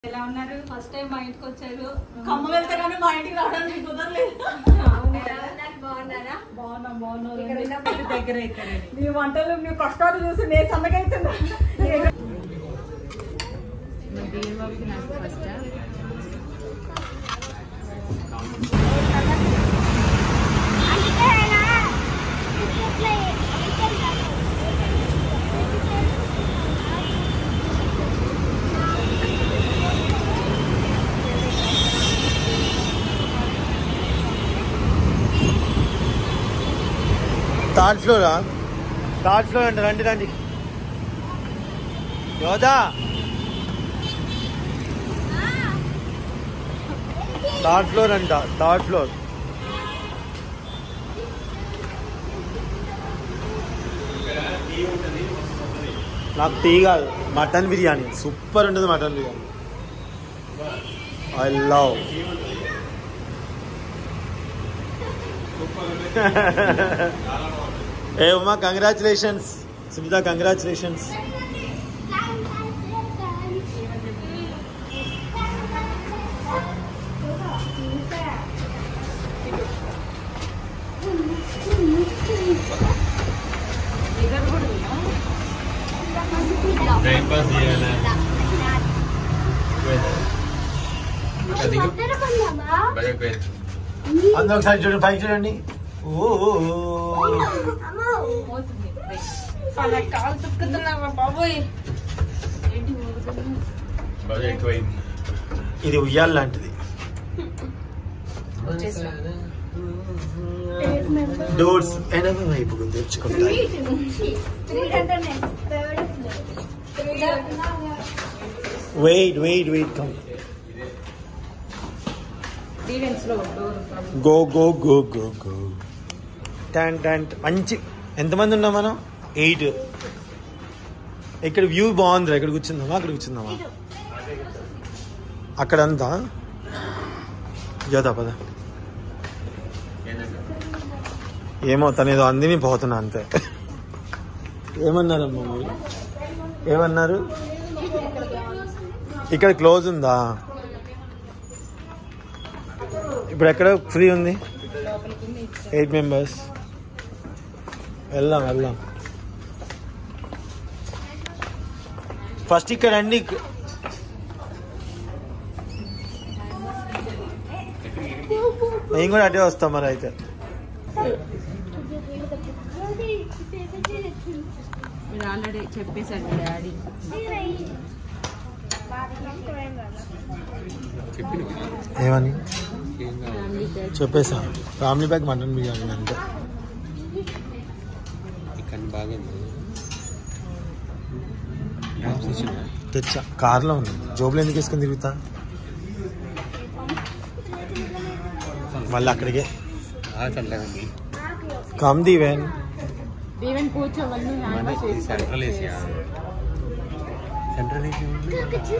ఎలా ఉన్నారు first time మా ఇంటికి వచ్చారు ఖమ్మం వెళ్తే కానీ మా ఇంటికి రావడానికి కుదరలేదు బాగున్నారా బాగున్నాం బాగున్నాం ఇక్కడ ఉన్నప్పుడు దగ్గర అవుతారండి మీ వంటలు మీ కష్టాలు చూసి నేను సన్నగైతున్నా థర్డ్ ఫ్లోరా థర్డ్ ఫ్లోర్ అంట రండి రండి యోదా థర్డ్ ఫ్లోర్ అంట థర్డ్ ఫ్లోర్ నాకు టీ కాదు మటన్ బిర్యానీ సూపర్ ఉంటుంది మటన్ బిర్యానీ ఐ లవ్ ఏ Uma congratulations Sunitha congratulations breakfast చేయాలి బయటకు పోయి అందరూ ఒకసారి చూడండి పైకి చూడండి ఓ కాలు తుక్కుతున్నావా బాబోయ్ బాగా ఎక్కువైంది ఇది ఉయ్యాల లాంటిది డోర్స్ ఎనభై వైపుకు తెచ్చుకుంటాయి wait wait wait come go go go go go టన్ టన్ మంచి ఎంతమంది ఉన్నాం మనం ఎయిట్ ఇక్కడ వ్యూ బాగుందిరా ఇక్కడ కూర్చుందామా అక్కడ కూర్చుందామా అక్కడంతా యోదా పద ఏమో తను ఏదో అందిని పోతున్నా అంతే ఏమన్నారమ్మా మీరు ఏమన్నారు ఇక్కడ క్లోజ్ ఉందా ఇప్పుడు ఎక్కడ ఫ్రీ ఉంది ఎయిట్ మెంబర్స్ వెళ్దాం వెళ్దాం ఫస్ట్ ఇక్కడ రండి మేము కూడా అటే వస్తాం మరి అయితే మీరు ఆల్రెడీ చెప్పేశాడు డాడీ ఏమని ఏం కావాలి చెప్పేసా ఫ్యామిలీ బ్యాగ్ మటన్ బిర్యానీ అంతే చికెన్ బాగుంది డ్రాప్స్ ఇచ్చిందా తెచ్చా కార్లో ఉంది జోబులు ఎందుకు వేసుకొని తిరుగుతా మళ్ళీ అక్కడికే చల్లగా ఉంది కమ్ ది వెన్ ఈవెన్ కూర్చోవాలి మన ఇది సెంట్రల్ ఏసియా సెంట్రల్ ఏసియా ఉంది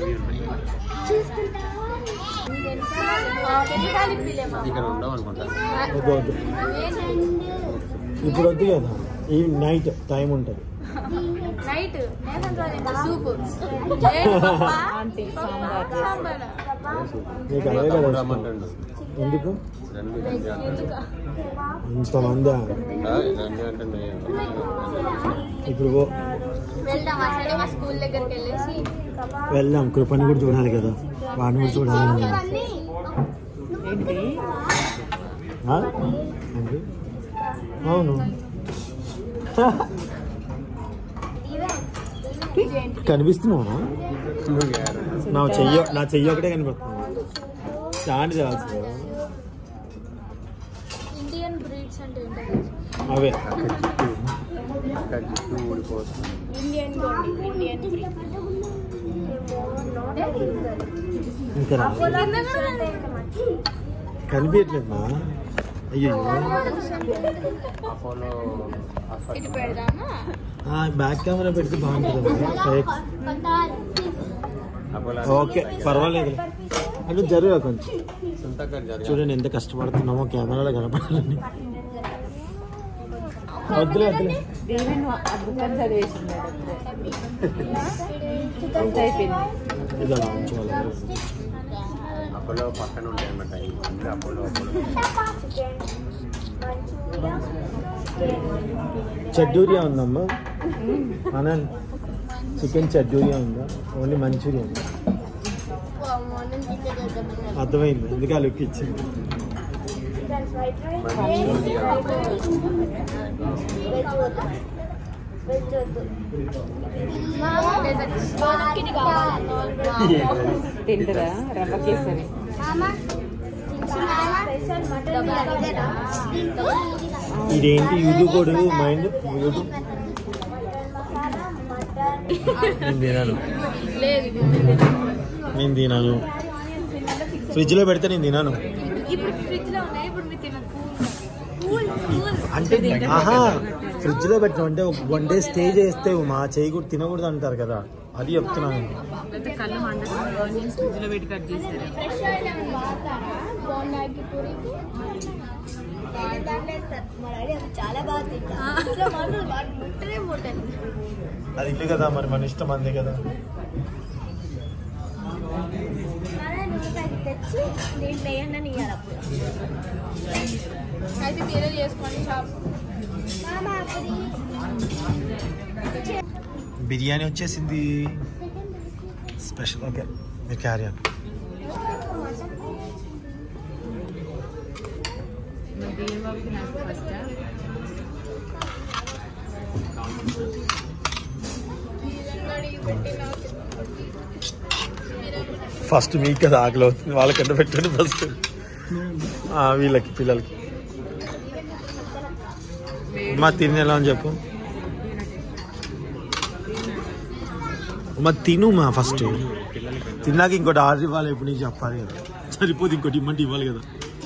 ఇక్కడ ఉండవు అనుకుంటా ఇప్పుడు వద్దు కదా ఈ నైట్ టైం ఉంటుంది నైట్ సూప్ ఆంటీ సాంబార్ నీకు అదే కదా ఇష్టం. రమ్మంటాడు ఎందుకు రెండు రెండు అంటాడు ఇంతమంది ఆ, రెండు అంటుండే ఇప్పుడు పో వెళ్దాం అసలు మా స్కూల్ దగ్గరికి వెళ్ళేసి వెళ్దాం కృపని కూడా చూడాలి కదా వాడిని కూడా చూడాలి కదా. అన్నీ ఏంటి ఆ? ఏంటి? అవును కనిపిస్తున్నావా నా చెయ్యి నా చెయ్యి ఒకటే కనిపిస్తుంది చాంటి చేయాల్సింది ఇండియన్ బ్రీడ్స్ అంటే ఏంటో అవే అక్కడ జుట్టు ఊడిపోతుంది ఇండియన్ ఇండియన్ బ్రీడ్ ఇంకా రా. కనిపించట్లేదు మా అయ్యో అపోలో ఇది పెడదామా బ్యాక్ కెమెరా పెడితే బాగుంటుంది అపోలో ఓకే పర్వాలేదు అంటే జరుగా కొంచెం సొంతగా జరగాలి చూడండి ఎంత కష్టపడుతున్నామో కెమెరాలో కనపడాలని వద్దులే వద్దులే దీవెన్ ఆ బుక్ చదివేసింది ఎంత అయిపోయింది ఇదా ఉంచుకోవాలి అపోలో పక్కన ఉంటాయి అన్నమాట ఇంకా అపోలో అపోలో చడ్డూరియా ఉందమ్మా అనంత్ చికెన్ చడ్డూరియా ఉందా ఓన్లీ మంచూరియా ఉందా అర్థమైంది ఎందుకు ఆ లుక్ ఇచ్చింది తింటారా రవ్వ కేసరి ఇదేంటి యూట్యూబ్ కోడ్ మైండ్ యూట్యూబ్ నేను తినాను నేను తినాను ఫ్రిడ్జ్లో పెడితే నేను తినాను ఇప్పుడు ఫ్రిడ్జ్ లో ఉన్నాయి ఇప్పుడు మీరు తినదు కూల్ కూల్ అంటే ఆహా ఫ్రిడ్జ్ లో పెట్టడం అంటే ఒక వన్ డే స్టే చేస్తే మా చేయకూడదు తినకూడదు అంటారు కదా అది చెప్తున్నాను అయితే కళ్ళు మండలం ఆనియన్స్ ఫ్రిడ్జ్ లో పెట్టి కట్ చేశారు ఫ్రెష్ ఐటమ్ వాడతారా బోండాకి పూరికి మా డాడీ అది చాలా బాగా తింటా వాడు ముట్టనే ముట్టను అది ఇల్లు కదా మరి మన ఇష్టం అందే కదా మళ్ళీ నూనె ప్యాకెట్ తెచ్చి దీంట్లో వేయండి అని ఇవ్వాలి అప్పుడు అయితే మీరే చేసుకోండి షాప్ బిర్యానీ వచ్చేసింది స్పెషల్ ఓకే మీరు క్యారీ అని మరి దీవెన్ బాబుకి నాకు ఫస్ట్ ఫస్ట్ మీకు కదా ఆకలి అవుతుంది వాళ్ళకంటే పెట్టండి ఫస్ట్ వీళ్ళకి పిల్లలకి మా తినేలా అని చెప్పు మా తిను మా ఫస్ట్ తిన్నాక ఇంకోటి ఆర్డర్ ఇవ్వాలి ఇప్పుడు నీకు చెప్పాలి కదా సరిపోదు ఇంకోటి ఇమ్మంటే ఇవ్వాలి కదా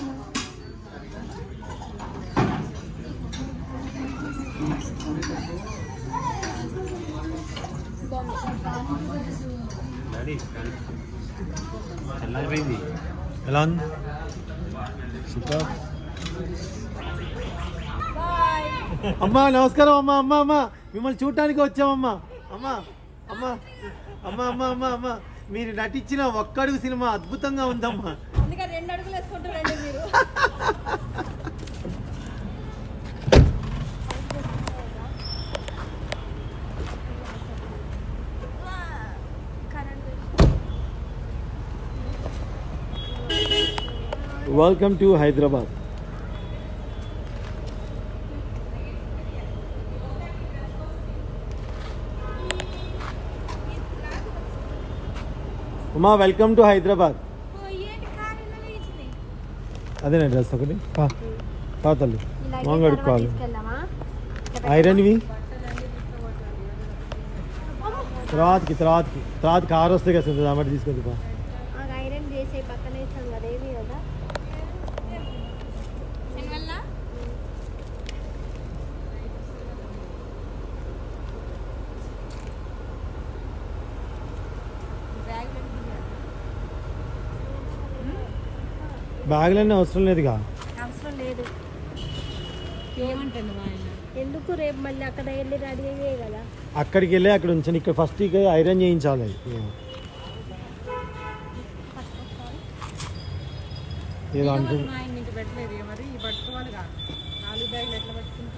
చల్లారిపోయింది ఎలా ఉంది సూపర్ అమ్మా నమస్కారం అమ్మా అమ్మా అమ్మా మిమ్మల్ని చూడటానికి వచ్చామమ్మా అమ్మా అమ్మా అమ్మా అమ్మా అమ్మా అమ్మా మీరు నటించిన ఒక్కడుగు సినిమా అద్భుతంగా ఉందమ్మా అందుకే రెండు అడుగులు వేసుకుంటారండి మీరు వెల్కమ్ టు హైదరాబాద్ అమ్మా వెల్కమ్ టు హైదరాబాద్ అదే నా డ్రెస్ ఒకటి పా పా తల్లి మాంగ కడుక్కోవాలి ఐరన్వి తర్వాతకి తర్వాతకి తర్వాత కారు వస్తే కదా దామటి తీసుకెళ్ళి పా ఐరన్ చేసే పక్కన ఇస్తాం కదా ఏది కదా బ్యాగులన్నీ అవసరం లేదుగా అవసరం లేదు ఏమంటుంది మా ఆయన ఎందుకు రేపు మళ్ళీ అక్కడ వెళ్ళి రెడీ అయ్యే కదా అక్కడికి వెళ్ళి అక్కడ ఉంచండి ఇక్కడ ఫస్ట్ ఇక ఐరన్ చేయించాలి ఏదో అంటుంది మా ఆయన ఇంక పెట్టలేదు ఇక మరి పట్టుకోవాలిగా నాలుగు బ్యాగులు ఎట్లా పట్టుకుంటాం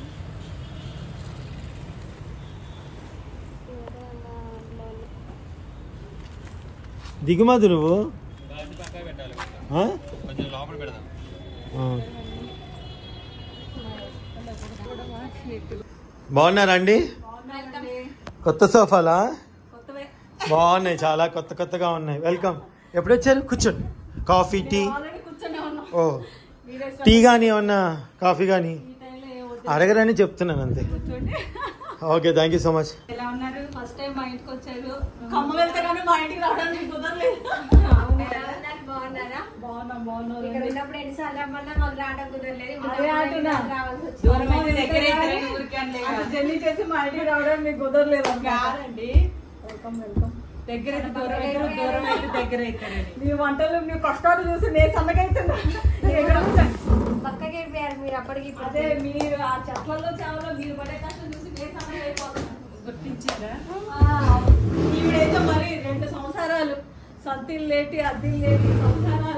దిగుమతి నువ్వు ఆ? కొంచెం లోపల పెడదాం ఆ. బాగున్నారండి కొత్త సోఫాలా బాగున్నాయి చాలా కొత్త కొత్తగా ఉన్నాయి వెల్కమ్ ఎప్పుడు వచ్చారు కూర్చోండి కాఫీ టీ ఓ టీ కానీ ఏమన్నా కాఫీ కానీ అడగరని చెప్తున్నాను అంతే okay thank you so much ఎలా ఉన్నారు ఫస్ట్ టైం మా ఇంటికి వచ్చారు ఖమ్మం వెళ్తే కానీ మా ఇంటికి రావడానికి కుదరలేదు బాగున్నాం బాగున్నాం అదే అంటున్నా దూరం అయితే దగ్గరే అటు జర్నీ చేసి మా ఇంటికి రావడం మీకు కుదరలేదు కాదండి వెల్కమ్ వెల్కమ్ దగ్గర అయితే దూరం అయితే దూరం అయితే దగ్గర అవుతారండి మీ వంటలు మీ కష్టాలు చూసి నేను సన్నగైతున్నా ఎక్కడ వచ్చాను పక్కకి వెళ్ళిపోయారు మీరు అప్పటికి ఇప్పుడు అదే మీరు ఆ చెట్లలో చావలో మీరు పడే కష్టం చూసి నేను సమయం అయిపోతున్నాను గుర్తించిందా ఈవిడైతే మరి రెండు సంవత్సరాలు సొంతిల్లు లేటి అద్దెలు లేటి సంసారాలు